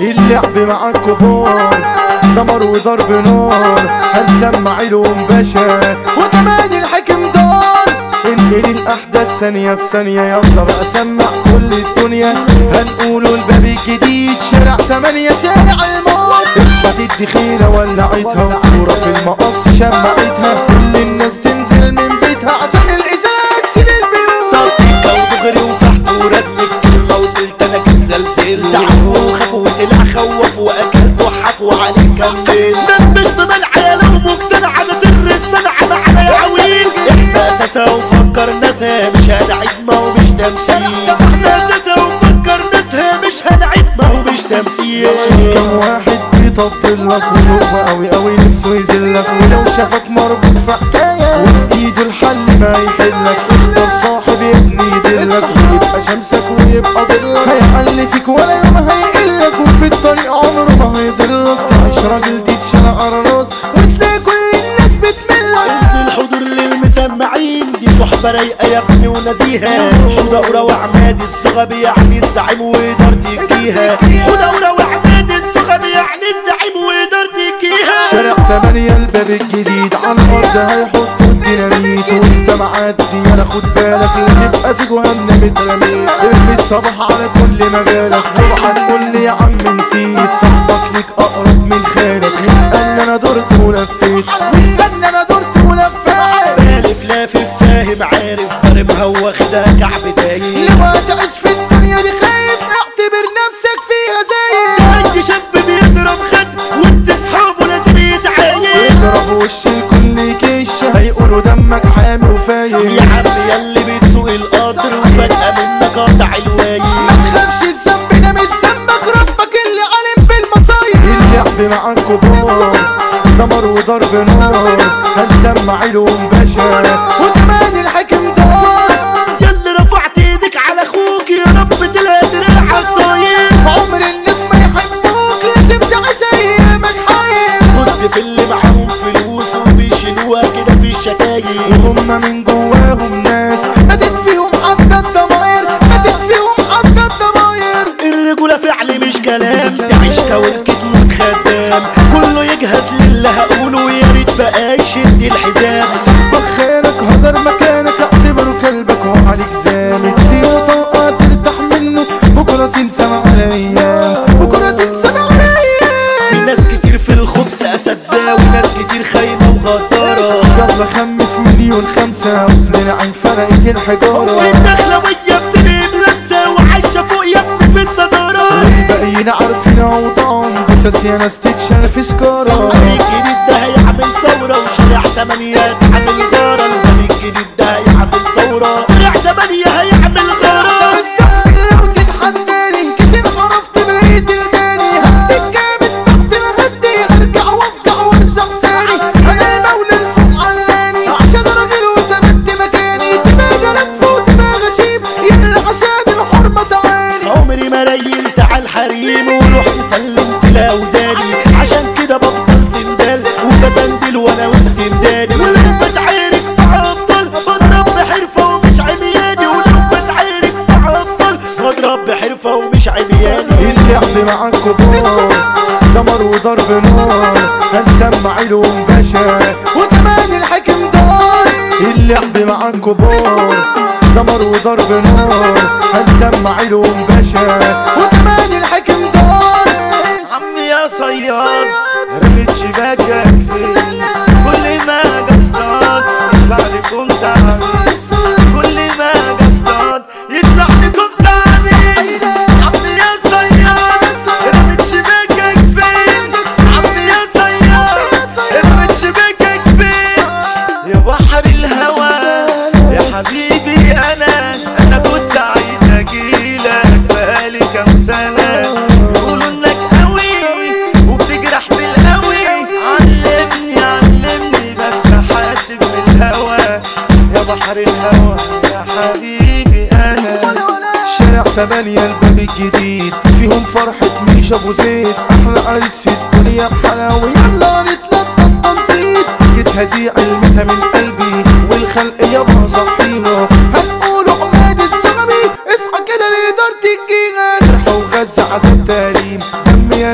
اللعب مع الكبار دمر وضرب نار هنسمع لهم باشا وكمان الحكم دار انقل الاحداث ثانية في ثانية يلا بقى سمع كل الدنيا هنقولوا الباب الجديد شارع تمانية شارع الموت اثبت الدخيلة ولعتها وكورة في المقص شمعتها كل الناس تنزل من بيتها عشان الازاز شيل البيوت صار سكة ودغري وفحت وردني في كلمة وقلت انا كنت سلسل تعبوا وخافوا وطلع خوف واكلت وحف وعليه كمل ناس مش بمنع لو مقتنعة ده سر الصنعة معنا يا عويل احنا اساسا وفكر ناسها مش هنعيد ما هو مش تمثيل احنا اساسا وفكر ناسها مش هنعيد ما هو مش تمثيل شوف كم واحد بيطبل لك ويقوى قوي قوي نفسه يذلك ولو شافك مربوط في حكاية وفي ايده الحل ما يحلك اختار صاحب يبني يدلك ويبقى شمسك ويبقى ضلك هيحل فيك ولا يوم هيقلك وفي الطريق عمره ما هيضلك تعيش راجل تتشال على الراس وتلاقي كل الناس بتملك انزل حضور للمسمعين دي صحبة رايقة يا ابني ونزيهة حدورة وعماد الصغبي يعني الزعيم وإدارة الجيهة حدورة وعماد الصغبي يعني الزعيم وإدارة الجيهة شارع تمانية الباب الجديد على الأرض هيحطوا الديناميت وانت معدي انا خد بالك لا تبقى في جهنم اترميت ارمي الصباح على كل مجالك اوعى تقول لي يا عم نسيت صاحبك ليك اقرب من خالك واسألني انا دورت ولفيت واسألني انا دورت ولفيت بالف لافف فاهم عارف ضاربها واخدها كعب تايه لما تعيش في الدنيا دي خايف اعتبر نفسك فيها زي اي شاب بيضرب خد وسط اصحابه لازم يتعايش اضرب وش الكل كش هيقولوا دمك حامي وفايق يا عم ياللي بتسوق القطر وفجأة منك قطع الوايل ما تخافش الذنب ده مش ذنبك ربك اللي عالم بالمصايب اللعب مع الكبار دمر وضرب نار هنسمع لهم باشا وكمان الحكم دار ياللي رفعت ايدك على اخوك يا رب تلاقي دراعك طاير عمر الناس ما يحبوك لازم تعيش ايامك حياة بص في اللي معاهم فلوس وبيشيلوها كده في الشكاير وهم من جواهم ناس ماتت فيهم حتى الضماير ماتت فيهم حتى الضماير الرجولة فعل مش كلام تعيش كولكت موت خدام كله يجهز للي هقوله ويا ريت بقى يشد الحزام صاحبك خيرك هدر مكانك اعتبره كلبك وعليك زامن اديله طاقة ترتاح منه بكرة تنسى مع الايام بكرة تنسى مع في الايام ناس كتير في الخبز اساتذة وناس كتير خاينة وغدارة يلا خمس مليون خمسة وصلنا عين فرقت الحجارة الدخلوية بتنام لمسة وعايشة فوق يا ابني في الصدارة الباقيين عارفين اوطان قصص يا ناس تتشال في سكارة الغني الجديد ده هيعمل ثورة وشارع تمانية هيعمل غارة الغني الجديد ده هيعمل ثورة شارع تمانية هيعمل غارة استحمل لو تتحداني كتير عرفت بقيت الجاني هديك جامد بعد ما هدي هرجع وافجع وارزع تاني انا المولى الفوق علاني عشان راجل وثبت مكاني دماغي لف ودماغي شيب يلا عشان الحرمة تعاني عمري ما ريلت على الحريم ورحت سلمت لاوداني عشان كده بفضل سندال وبسندل وانا واستمدادي ولو بتعارك مع ابطال بضرب بحرفه ومش عمياني ولو بتعارك مع ابطال بضرب بحرفه ومش عمياني اللعب مع الكبار دمر وضرب نار هنسمع لهم باشا وكمان الحكم دار اللعب مع الكبار دمر وضرب نار هنسمع لهم باشا وكمان الحكم دار عمي يا صياد رميت شباكك فين كل ما قصدك يطلع لي كنت كل ما قصدك يطلع لي كنت عمي يا صياد رميت شباكك فين عمي يا صياد رميت شباكك فين يا بحر الهوى يا حبيبي انا انا كنت عايز اجيلك بقالي كام سنه يقولوا انك قوي وبتجرح بالقوي علمني علمني بس حاسب بالهوى يا بحر الهوى يا حبيبي انا شارع تمانية الباب الجديد فيهم فرحة ميشا ابو زيد احلى عريس في الدنيا بحلاوة يلا نتنطط تنطيط جيت هزيع المسها من قلبي والخلق يابا صحينا هنقولوا عماد الزغبي اصحى كده لإدارة الجيغة فرحة وغزة عذاب تهريم دم يا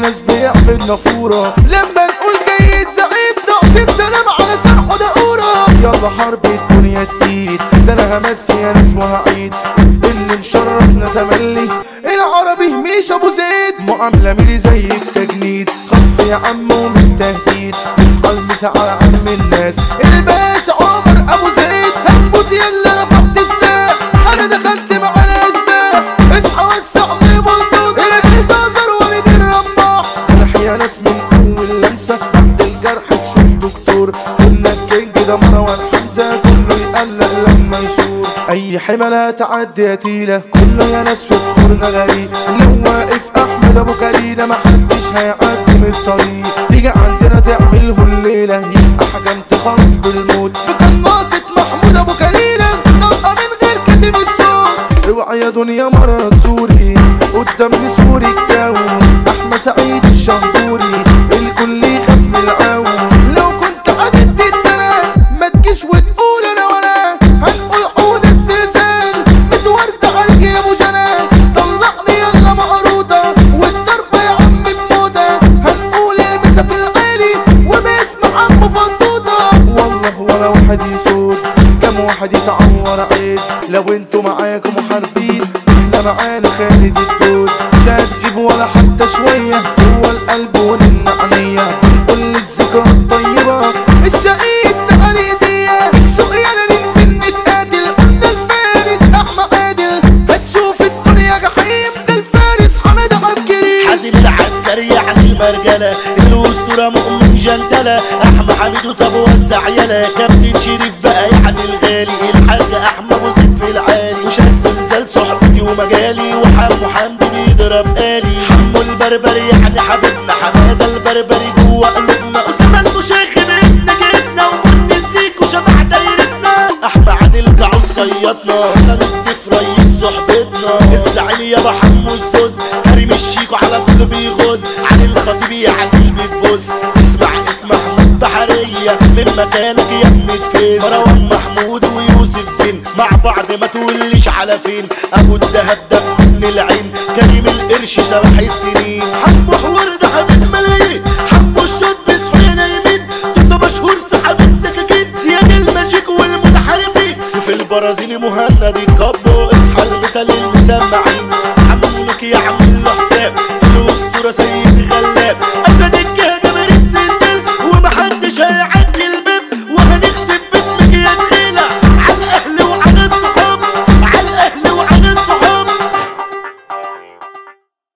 نافورة لما نقول جاي الزعيم تعصيب سلام على سرحه دقورة يلا حرب الدنيا تقيل ده انا همسي يا ناس وهعيد اللي مشرفنا تملي العربي مش ابو زيد معاملة ميري زي التجنيد خطف يا عم ومش تهديد اصحى المسا على عم الناس الباشا عمر ابو زيد هموت يلا رفعت سلاح انا دخلت مع الاشباح اصحى وسع لي بلدوزر البلدوزر ولد الرباح فرح يا ناس من اول لمسة تحت الجرح تشوف دكتور قلنا الكينج ده مروان حمزة كله يقلق لما يشور اي حملة تعدي يا تيلة كله يا ناس في الخورنا غريب لو واقف احمد ابو كريلة محدش هيعدي من الطريق تيجي عندنا تعمله الليلة يبقى حكمت خالص بالموت بقناصة محمود ابو كريلة طلقة من غير كاتب الصوت اوعى يا دنيا مرة تزوري قدام سوري الجو احمد سعيد الشهدوري الكل يخاف من العون لو كنت عدت التراب ما تجيش وتقول انا وراه هنقول عود السلسال متوردة عليك يا ابو جنان طلعني يلا مقروطة والضربة يا عم بموتة هنقول المسا في العالي وباسم عم فضوطة والله ولا واحد يسود كم واحد يتعور عيد لو انتوا معاكم محاربين احنا معانا خالد الدود مش هتجيب ولا حتى شوية هو القلب والنعنية كل الذكرى الطيبة الشقيق تعالي هدية سوق يلا ننزل نتقاتل قلنا الفارس احمد عادل هتشوف الدنيا جحيم ده الفارس حمد عبد الكريم حازم العسكري يعني المرجلة الأسطورة مؤمن جندلة أحمد حميد وطب وسع يلا كابتن شريف بقى يعني الغالي الحاج أحمد وزيد في العالي وشاف زلزال صحبتي ومجالي وحمو حمدي بيضرب آلي حمو البربري يعني حبيبنا حمادة البربري جوه قلوبنا أسامة المشيخ بيتنا جبنا ومن الزيك وشبح دايرتنا أحمد عادل جعون صيادنا حسن الضيف ريس صحبتنا الزعيم يابا حمو الزوز كريم الشيكو على طول بيغوز علي الخطيب يعني بيبوس اسمع اسمع محمود بحرية من مكانك يا ابن فين مروان محمود ويوسف زين مع بعض ما تقوليش على فين ابو الدهب ده من العين كريم القرش شبح السنين حمو حوار ده حبيب ملايين حمو الشوط بصحي نايمين تسا مشهور سحب السكاكين زياد الماجيك والمنحرفين سيف البرازيلي مهند